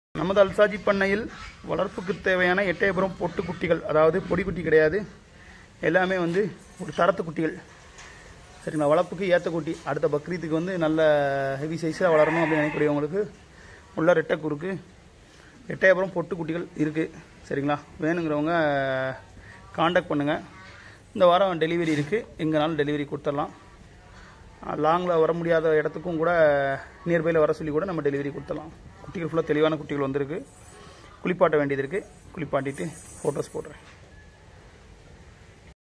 நமது அல்சாஜி பண்ணையில் வளர்ப்புக்கு தேவையான எட்டயபுரம் பொட்டு குட்டிகள் அதாவது பொடி குட்டி கிடையாது எல்லாமே வந்து ஒரு தரத்து குட்டிகள் சரிங்களா வளர்ப்புக்கு ஏற்ற குட்டி அடுத்த பக்ரீத்துக்கு வந்து நல்ல ஹெவி சைஸாக வளரணும் அப்படின்னு நினைக்கக்கூடியவங்களுக்கு உள்ள ரெட்டை குறுக்கு எட்டயபுரம் பொட்டு குட்டிகள் இருக்குது சரிங்களா வேணுங்கிறவங்க காண்டாக்ட் பண்ணுங்கள் இந்த வாரம் டெலிவரி இருக்குது எங்கேனாலும் டெலிவரி கொடுத்துடலாம் லாங்கில் வர முடியாத இடத்துக்கும் கூட நியர்பையில் வர சொல்லி கூட நம்ம டெலிவரி கொடுத்துடலாம் குட்டிகள் ஃபுல்லாக தெளிவான குட்டிகள் வந்திருக்கு குளிப்பாட்ட வேண்டியது இருக்குது குளிப்பாட்டிட்டு ஃபோட்டோஸ் போடுறேன்